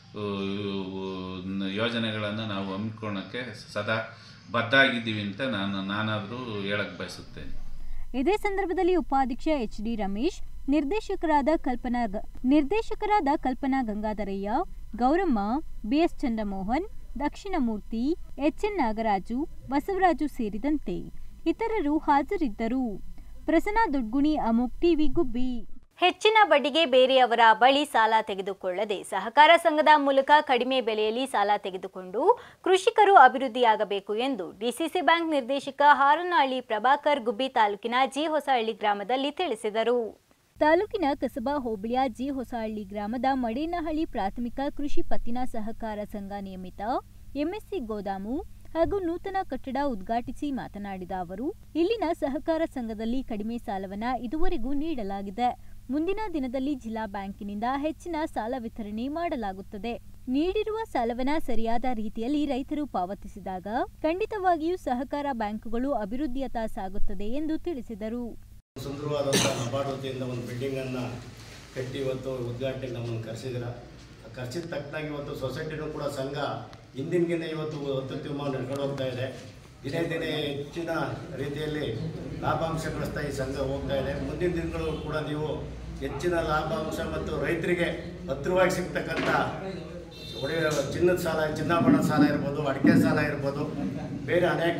ಯೋಜನೆಗಳನ್ನು ನಾವು ಹಮ್ಮಿಕೊಳ್ಳೋಕ್ಕೆ ಸದಾ ಬದ್ಧ ಆಗಿದ್ದೀವಿ ಅಂತ ನಾನು ನಾನಾದರೂ ಹೇಳಕ್ಕೆ ಬಯಸುತ್ತೇನೆ ಇದೇ ಸಂದರ್ಭದಲ್ಲಿ ಉಪಾಧ್ಯಕ್ಷ ಎಚ್ ಡಿ ರಮೇಶ್ ನಿರ್ದೇಶಕರಾದ ಕಲ್ಪನಾ ಗ- ನಿರ್ದೇಶಕರಾದ ಕಲ್ಪನಾ ಗಂಗಾಧರಯ್ಯ ಗೌರಮ್ಮ ಬಿಎಸ್ ಚಂದ್ರಮೋಹನ್ ದಕ್ಷಿಣಮೂರ್ತಿ ಎಚ್ಎನ್ ನಾಗರಾಜು ಬಸವರಾಜು ಸೇರಿದಂತೆ ಇತರರು ಹಾಜರಿದ್ದರು ಪ್ರಸನ್ನ ದೊಡ್ಗುಣಿ ಅಮೋಕ್ ಟಿವಿ ಗುಬ್ಬಿ ಹೆಚ್ಚಿನ ಬಡ್ಡಿಗೆ ಬೇರೆಯವರ ಬಳಿ ಸಾಲ ತೆಗೆದುಕೊಳ್ಳದೆ ಸಹಕಾರ ಸಂಘದ ಮೂಲಕ ಕಡಿಮೆ ಬೆಲೆಯಲ್ಲಿ ಸಾಲ ತೆಗೆದುಕೊಂಡು ಕೃಷಿಕರು ಅಭಿವೃದ್ಧಿಯಾಗಬೇಕು ಎಂದು ಡಿಸಿಸಿ ಬ್ಯಾಂಕ್ ನಿರ್ದೇಶಕ ಹಾರನಹಳ್ಳಿ ಪ್ರಭಾಕರ್ ಗುಬ್ಬಿ ತಾಲೂಕಿನ ಜಿ ಹೊಸಹಳ್ಳಿ ಗ್ರಾಮದಲ್ಲಿ ತಿಳಿಸಿದರು ತಾಲೂಕಿನ ಕಸಬಾ ಹೋಬಳಿಯ ಜಿ ಹೊಸಹಳ್ಳಿ ಗ್ರಾಮದ ಮಡೇನಹಳ್ಳಿ ಪ್ರಾಥಮಿಕ ಕೃಷಿ ಪತ್ತಿನ ಸಹಕಾರ ಸಂಘ ನಿಯಮಿತ ಎಂಎಸ್ಸಿ ಗೋದಾಮು ಹಾಗೂ ನೂತನ ಕಟ್ಟಡ ಉದ್ಘಾಟಿಸಿ ಮಾತನಾಡಿದ ಅವರು ಇಲ್ಲಿನ ಸಹಕಾರ ಸಂಘದಲ್ಲಿ ಕಡಿಮೆ ಸಾಲವನ್ನ ಇದುವರೆಗೂ ನೀಡಲಾಗಿದೆ ಮುಂದಿನ ದಿನದಲ್ಲಿ ಜಿಲ್ಲಾ ಬ್ಯಾಂಕಿನಿಂದ ಹೆಚ್ಚಿನ ಸಾಲ ವಿತರಣೆ ಮಾಡಲಾಗುತ್ತದೆ ನೀಡಿರುವ ಸಾಲವನ್ನ ಸರಿಯಾದ ರೀತಿಯಲ್ಲಿ ರೈತರು ಪಾವತಿಸಿದಾಗ ಖಂಡಿತವಾಗಿಯೂ ಸಹಕಾರ ಬ್ಯಾಂಕುಗಳು ಅಭಿವೃದ್ಧಿಯತ್ತ ಸಾಗುತ್ತದೆ ಎಂದು ತಿಳಿಸಿದರು ಸುಂದರವಾದಂಥ ನಬಾರ್ಡ್ ವತಿಯಿಂದ ಒಂದು ಬಿಲ್ಡಿಂಗನ್ನು ಕಟ್ಟಿ ಇವತ್ತು ಉದ್ಘಾಟನೆಗೆ ನಮ್ಮನ್ನು ಕರೆಸಿದ್ದೀರ ಖರ್ಚಿದ ತಕ್ಕನಾಗಿ ಇವತ್ತು ಸೊಸೈಟಿನೂ ಕೂಡ ಸಂಘ ಹಿಂದಿನಗಿಂತ ಇವತ್ತು ಅತ್ಯುತ್ತಮ ನಡ್ಕೊಂಡು ಹೋಗ್ತಾ ಇದೆ ದಿನೇ ದಿನೇ ಹೆಚ್ಚಿನ ರೀತಿಯಲ್ಲಿ ಲಾಭಾಂಶ ಗಳಿಸ್ತಾ ಈ ಸಂಘ ಹೋಗ್ತಾ ಇದೆ ಮುಂದಿನ ದಿನಗಳು ಕೂಡ ನೀವು ಹೆಚ್ಚಿನ ಲಾಭಾಂಶ ಮತ್ತು ರೈತರಿಗೆ ಹತ್ತಿರವಾಗಿ ಸಿಗ್ತಕ್ಕಂಥ ಒಡೆಯ ಚಿನ್ನದ ಸಾಲ ಚಿನ್ನಾಭರಣ ಸಾಲ ಇರ್ಬೋದು ಅಡಿಕೆ ಸಾಲ ಇರ್ಬೋದು ಬೇರೆ ಅನೇಕ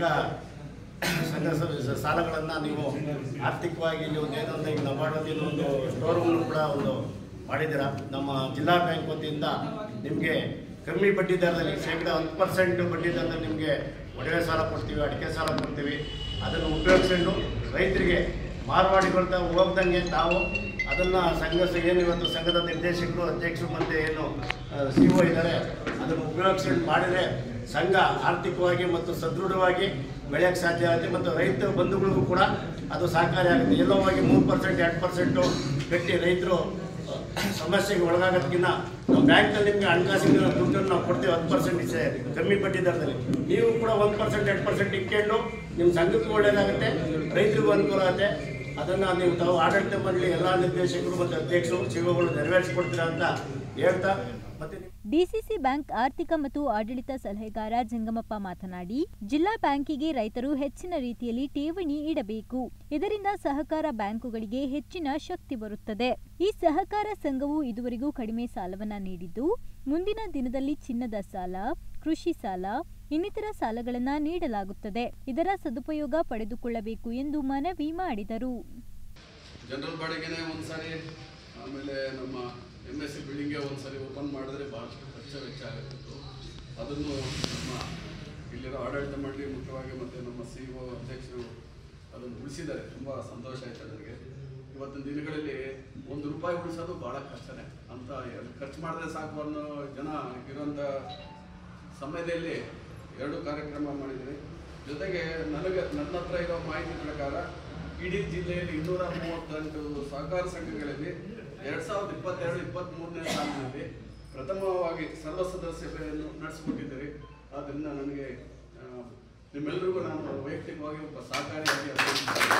ಸಂಘ ಸ- ಸಾಲಗಳನ್ನು ನೀವು ಆರ್ಥಿಕವಾಗಿ ಇಲ್ಲಿ ಒಂದು ಏನೊಂದು ಈಗ ನಬಾರ್ಡ್ ವತಿಯಿಂದ ಒಂದು ಸ್ಟೋರ್ ರೂಮ್ ಕೂಡ ಒಂದು ಮಾಡಿದ್ದೀರಾ ನಮ್ಮ ಜಿಲ್ಲಾ ಬ್ಯಾಂಕ್ ವತಿಯಿಂದ ನಿಮಗೆ ಕಮ್ಮಿ ಬಡ್ಡಿ ದರದಲ್ಲಿ ಶೇಕಡ ಹತ್ತು ಪರ್ಸೆಂಟ್ ಬಡ್ಡಿ ದರದಲ್ಲಿ ನಿಮಗೆ ಒಡವೆ ಸಾಲ ಕೊಡ್ತೀವಿ ಅಡಿಕೆ ಸಾಲ ಕೊಡ್ತೀವಿ ಅದನ್ನು ಉಪಯೋಗಿಸ್ಕೊಂಡು ರೈತರಿಗೆ ಮಾರ್ವಾಡಿಗಳ್ತ ಹೋಗ್ದಂಗೆ ತಾವು ಅದನ್ನು ಸಂಘ ಸ- ಏನು ಇವತ್ತು ಸಂಘದ ನಿರ್ದೇಶಕರು ಅಧ್ಯಕ್ಷರು ಮತ್ತು ಏನು ಸಿ ಒ ಇದ್ದಾರೆ ಅದನ್ನು ಉಪಯೋಗಿಸ್ಕೊಂಡು ಮಾಡಿದರೆ ಸಂಘ ಆರ್ಥಿಕವಾಗಿ ಮತ್ತು ಸದೃಢವಾಗಿ ಬೆಳೆಯೋಕ್ಕೆ ಸಾಧ್ಯ ಆಗುತ್ತೆ ಮತ್ತು ರೈತ ಬಂಧುಗಳಿಗೂ ಕೂಡ ಅದು ಸಹಕಾರಿ ಆಗುತ್ತೆ ಎಲ್ಲೋ ಹೋಗಿ ಮೂರು ಪರ್ಸೆಂಟ್ ಎರಡು ಪರ್ಸೆಂಟು ಕಟ್ಟಿ ರೈತರು ಸಮಸ್ಯೆಗೆ ಒಳಗಾಗೋದಕ್ಕಿಂತ ನಾವು ಬ್ಯಾಂಕ್ನಲ್ಲಿ ನಿಮಗೆ ಹಣಕಾಸಿನ ದುಡ್ಡನ್ನು ನಾವು ಕೊಡ್ತೀವಿ ಹತ್ತು ಪರ್ಸೆಂಟ್ ಕಮ್ಮಿ ಬಡ್ಡಿ ದರದಲ್ಲಿ ನೀವು ಕೂಡ ಒಂದು ಪರ್ಸೆಂಟ್ ಎರಡು ಪರ್ಸೆಂಟ್ ಇಟ್ಕೊಂಡು ನಿಮ್ಮ ಸಂಘಕ್ಕೂ ಒಳ್ಳೆಯದಾಗುತ್ತೆ ರೈತರಿಗೂ ಅನುಕೂಲ ಆಗುತ್ತೆ ಅದನ್ನು ನೀವು ತಾವು ಆಡಳಿತ ಮಂಡಳಿ ಎಲ್ಲ ನಿರ್ದೇಶಕರು ಮತ್ತು ಅಧ್ಯಕ್ಷರು ಸಿಒಗಳು ನೆರವೇರಿಸಿಕೊಡ್ತೀರಾ ಅಂತ ಹೇಳ್ತಾ ಮತ್ತೆ ನೀವು- ಡಿಸಿಸಿ ಬ್ಯಾಂಕ್ ಆರ್ಥಿಕ ಮತ್ತು ಆಡಳಿತ ಸಲಹೆಗಾರ ಜಂಗಮಪ್ಪ ಮಾತನಾಡಿ ಜಿಲ್ಲಾ ಬ್ಯಾಂಕಿಗೆ ರೈತರು ಹೆಚ್ಚಿನ ರೀತಿಯಲ್ಲಿ ಠೇವಣಿ ಇಡಬೇಕು ಇದರಿಂದ ಸಹಕಾರ ಬ್ಯಾಂಕುಗಳಿಗೆ ಹೆಚ್ಚಿನ ಶಕ್ತಿ ಬರುತ್ತದೆ ಈ ಸಹಕಾರ ಸಂಘವು ಇದುವರೆಗೂ ಕಡಿಮೆ ಸಾಲವನ್ನ ನೀಡಿದ್ದು ಮುಂದಿನ ದಿನದಲ್ಲಿ ಚಿನ್ನದ ಸಾಲ ಕೃಷಿ ಸಾಲ ಇನ್ನಿತರ ಸಾಲಗಳನ್ನ ನೀಡಲಾಗುತ್ತದೆ ಇದರ ಸದುಪಯೋಗ ಪಡೆದುಕೊಳ್ಳಬೇಕು ಎಂದು ಮನವಿ ಮಾಡಿದರು ಜನರಲ್ ಬಾಡಿಗೆನೇ ಒಂದು ಸಾರಿ ಆಮೇಲೆ ನಮ್ಮ ಎಮ್ ಎಸ್ ಸಿ ಬಿಲ್ಡಿಂಗ್ಗೆ ಒಂದು ಸಾರಿ ಓಪನ್ ಮಾಡಿದ್ರೆ ಭಾಳಷ್ಟು ಖರ್ಚು ವೆಚ್ಚ ಆಗುತ್ತಿತ್ತು ಅದನ್ನು ನಮ್ಮ ಇಲ್ಲಿರೋ ಆಡಳಿತ ಮಂಡಳಿ ಮುಖ್ಯವಾಗಿ ಮತ್ತು ನಮ್ಮ ಸಿ ಒ ಅಧ್ಯಕ್ಷರು ಅದನ್ನು ಉಳಿಸಿದ್ದಾರೆ ತುಂಬ ಸಂತೋಷ ಆಯ್ತು ನನಗೆ ಇವತ್ತಿನ ದಿನಗಳಲ್ಲಿ ಒಂದು ರೂಪಾಯಿ ಉಳಿಸೋದು ಭಾಳ ಕಷ್ಟನೇ ಅಂತ ಖರ್ಚು ಮಾಡಿದ್ರೆ ಸಾಕು ಅನ್ನೋ ಜನ ಇರುವಂಥ ಸಮಯದಲ್ಲಿ ಎರಡು ಕಾರ್ಯಕ್ರಮ ಮಾಡಿದ್ದೀನಿ ಜೊತೆಗೆ ನನಗೆ ನನ್ನ ಹತ್ರ ಇರೋ ಮಾಹಿತಿ ಪ್ರಕಾರ ಇಡೀ ಜಿಲ್ಲೆಯಲ್ಲಿ ಇನ್ನೂರ ಮೂವತ್ತೆಂಟು ಸಹಕಾರ ಸಂಘಗಳಲ್ಲಿ ಎರಡು ಸಾವಿರದ ಇಪ್ಪತ್ತೆರಡು ಇಪ್ಪತ್ತ್ಮೂರನೇ ಸಾಲಿನಲ್ಲಿ ಪ್ರಥಮವಾಗಿ ಸರ್ವ ಸದಸ್ಯತೆಯನ್ನು ನಡೆಸಿಕೊಟ್ಟಿದ್ದೀರಿ ಆದ್ದರಿಂದ ನನಗೆ ಆ, ನಿಮ್ಮೆಲ್ಲರಿಗೂ ನಾನು ವೈಯಕ್ತಿಕವಾಗಿ ಒಬ್ಬ ಸಹಕಾರಿಯಾಗಿ ಅಭಿನಂದಿಸ್ತೇನೆ.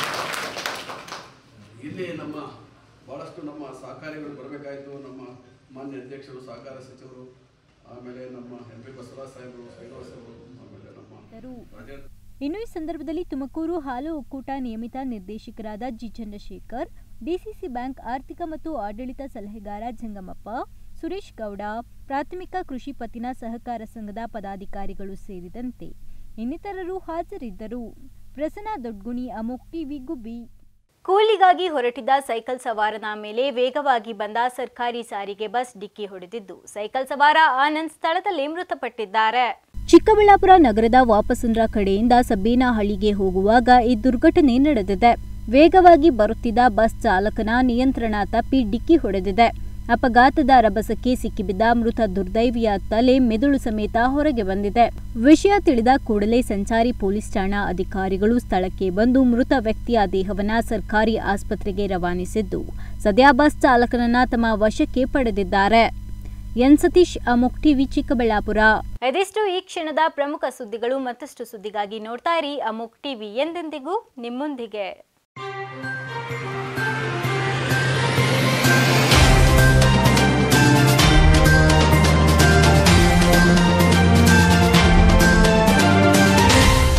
ಇಲ್ಲಿ ನಮ್ಮ ಭಾಳಷ್ಟು ನಮ್ಮ ಸಹಕಾರಿಗಳು ಬರಬೇಕಾಯಿತು ನಮ್ಮ ಮಾನ್ಯ ಅಧ್ಯಕ್ಷರು ಸಹಕಾರ ಸಚಿವರು ಆಮೇಲೆ ನಮ್ಮ ಎಂ ಪಿ ಬಸವರಾಜ್ ಸಾಹೇಬರು ಶ್ರೀನಿವಾಸ್ ಅವರು ಆಮೇಲೆ ನಮ್ಮ ರಾಜೇಂದ್ರ ಇನ್ನು ಈ ಸಂದರ್ಭದಲ್ಲಿ ತುಮಕೂರು ಹಾಲು ಒಕ್ಕೂಟ ನಿಯಮಿತ ನಿರ್ದೇಶಕರಾದ ಜಿ ಚಂದ್ರಶೇಖರ್ ಡಿಸಿಸಿ ಬ್ಯಾಂಕ್ ಆರ್ಥಿಕ ಮತ್ತು ಆಡಳಿತ ಸಲಹೆಗಾರ ಜಂಗಮಪ್ಪ ಸುರೇಶ್ ಗೌಡ ಪ್ರಾಥಮಿಕ ಕೃಷಿ ಪತ್ತಿನ ಸಹಕಾರ ಸಂಘದ ಪದಾಧಿಕಾರಿಗಳು ಸೇರಿದಂತೆ ಇನ್ನಿತರರು ಹಾಜರಿದ್ದರು ಪ್ರಸನ್ನ ದೊಡ್ಗುಣಿ ಅಮೋಕ್ ಟಿವಿ ಗುಬ್ಬಿ ಕೂಲಿಗಾಗಿ ಹೊರಟಿದ್ದ ಸೈಕಲ್ ಸವಾರನ ಮೇಲೆ ವೇಗವಾಗಿ ಬಂದ ಸರ್ಕಾರಿ ಸಾರಿಗೆ ಬಸ್ ಡಿಕ್ಕಿ ಹೊಡೆದಿದ್ದು ಸೈಕಲ್ ಸವಾರ ಆನಂದ್ ಸ್ಥಳದಲ್ಲಿ ಮೃತಪಟ್ಟಿದ್ದಾರೆ ಚಿಕ್ಕಬಳ್ಳಾಪುರ ನಗರದ ವಾಪಸಂದ್ರ ಕಡೆಯಿಂದ ಸಬ್ಬೇನಹಳ್ಳಿಗೆ ಹೋಗುವಾಗ ಈ ದುರ್ಘಟನೆ ನಡೆದಿದೆ ವೇಗವಾಗಿ ಬರುತ್ತಿದ್ದ ಬಸ್ ಚಾಲಕನ ನಿಯಂತ್ರಣ ತಪ್ಪಿ ಡಿಕ್ಕಿ ಹೊಡೆದಿದೆ ಅಪಘಾತದ ರಭಸಕ್ಕೆ ಸಿಕ್ಕಿಬಿದ್ದ ಮೃತ ದುರ್ದೈವಿಯ ತಲೆ ಮೆದುಳು ಸಮೇತ ಹೊರಗೆ ಬಂದಿದೆ ವಿಷಯ ತಿಳಿದ ಕೂಡಲೇ ಸಂಚಾರಿ ಪೊಲೀಸ್ ಠಾಣಾ ಅಧಿಕಾರಿಗಳು ಸ್ಥಳಕ್ಕೆ ಬಂದು ಮೃತ ವ್ಯಕ್ತಿಯ ದೇಹವನ್ನ ಸರ್ಕಾರಿ ಆಸ್ಪತ್ರೆಗೆ ರವಾನಿಸಿದ್ದು ಸದ್ಯ ಬಸ್ ಚಾಲಕನನ್ನ ತಮ್ಮ ವಶಕ್ಕೆ ಪಡೆದಿದ್ದಾರೆ ಎನ್ ಸತೀಶ್ ಅಮುಕ್ ಟಿವಿ ಚಿಕ್ಕಬಳ್ಳಾಪುರ ಇದಿಷ್ಟು ಈ ಕ್ಷಣದ ಪ್ರಮುಖ ಸುದ್ದಿಗಳು ಮತ್ತಷ್ಟು ಸುದ್ದಿಗಾಗಿ ನೋಡ್ತಾ ಇರಿ ಅಮುಕ್ ಟಿವಿ ಎಂದೆಂದಿಗೂ ನಿಮ್ಮೊಂದಿಗೆ